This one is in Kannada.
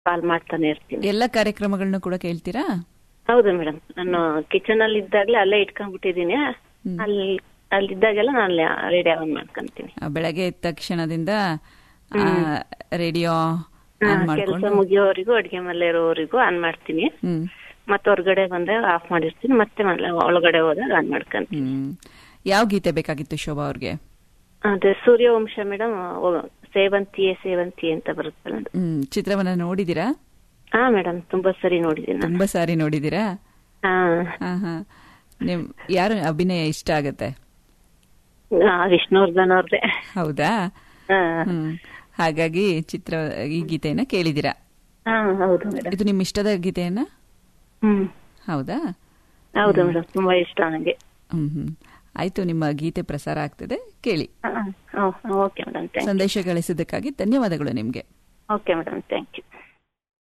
ಕಾಲ್ ಮಾಡ್ತಾನೆ ಇರ್ತೀನಿ ಎಲ್ಲ ಕಾರ್ಯಕ್ರಮಗಳನ್ನ ಕೂಡ ಕೇಳ್ತೀರಾ ಹೌದು ಮೇಡಮ್ ನಾನು ಕಿಚನ್ ಅಲ್ಲಿ ಇದ್ದಾಗ್ಲೇ ಅಲ್ಲೇ ಇಟ್ಕೊಂಡ್ಬಿಟ್ಟಿದೀನಿ ಅಲ್ಲಿ ಅಲ್ಲಿದ್ದಾಗೆಲ್ಲ ನಾನು ರೇಡಿಯೋ ಆನ್ ಮಾಡ್ಕೊಂತೀನಿ ಆ, ಬೆಳಗ್ಗೆ ಎದ್ದ ತಕ್ಷಣದಿಂದ ರೇಡಿಯೋ ಆನ್ ಕೆಲಸ ಮಾಡ್ಕೊಂಡು ಮುಗಿಯೋವರೆಗೂ ಅಡಿಗೆ ಮನೆ ಇರೋವರೆಗೂ ಆನ್ ಮಾಡ್ತೀನಿ ಹ್ಮ್ ಮತ್ತೆ ಹೊರಗಡೆ ಬಂದಾಗ ಆಫ್ ಮಾಡಿರ್ತೀನಿ ಮತ್ತೆ ಮನೆ ಒಳಗಡೆ ಹೋದಾಗ ಆನ್ ಮಾಡ್ಕೊಂತೀನಿ ಹ್ಮ್ ಯಾವ ಗೀತೆ ಬೇಕಾಗಿತ್ತು ಶೋಭಾ ಅವ್ರಿಗೆ ಅದೇ ಸೂರ್ಯವಂಶ ಮೇಡಮ್ ಸೇವಂತಿಯೇ ಸೇವಂತಿ ಅಂತ ಬರುತ್ತಲ್ಲ ಅದು. ಹ್ಮ್ ಚಿತ್ರವನ್ನ ನೋಡಿದೀರಾ ಹಾ ಮೇಡಮ್ ತುಂಬಾ ಸರಿ ನೋಡಿದ್ದೀನಿ ನಾನು ತುಂಬಾ ಸಾರಿ ನೋಡಿದೀರಾ ಹಾ ಹಾ ಹಾ ನಿಮ್ ಯಾರು ಅಭಿನಯ ಇಷ್ಟ ಆಗತ್ತೆ ಆ, ವಿಷ್ಣುವರ್ಧನ್ ಅವ್ರದ್ದೇ ಹೌದಾ ಹಾ ಹ್ಮ್ ಹಾಗಾಗಿ ಚಿತ್ರ ಈ ಗೀತೆಯನ್ನ ಕೇಳಿದೀರಾ ಹಾ ಹೌದು ಮೇಡಮ್ ಇದು ನಿಮ್ ಇಷ್ಟದ ಗೀತೆಯನ್ನ ಹ್ಮ್ ಹೌದಾ ಹೌದು ಮೇಡಮ್ ತುಂಬಾ ಇಷ್ಟ ನನಗೆ ಹ್ಮ್ ಹ್ಮ್ ಆಯ್ತು ನಿಮ್ಮ ಗೀತೆ ಪ್ರಸಾರ ಆಗ್ತದೆ ಕೇಳಿ ಓಕೆ ಮೇಡಮ್ ಥ್ಯಾಂಕ್ ಸಂದೇಶ ಗಳಿಸಿದ್ದಕ್ಕಾಗಿ ಧನ್ಯವಾದಗಳು ನಿಮ್ಗೆ ಓಕೆ ಮೇಡಮ್ ಥ್ಯಾಂಕ್ ಯು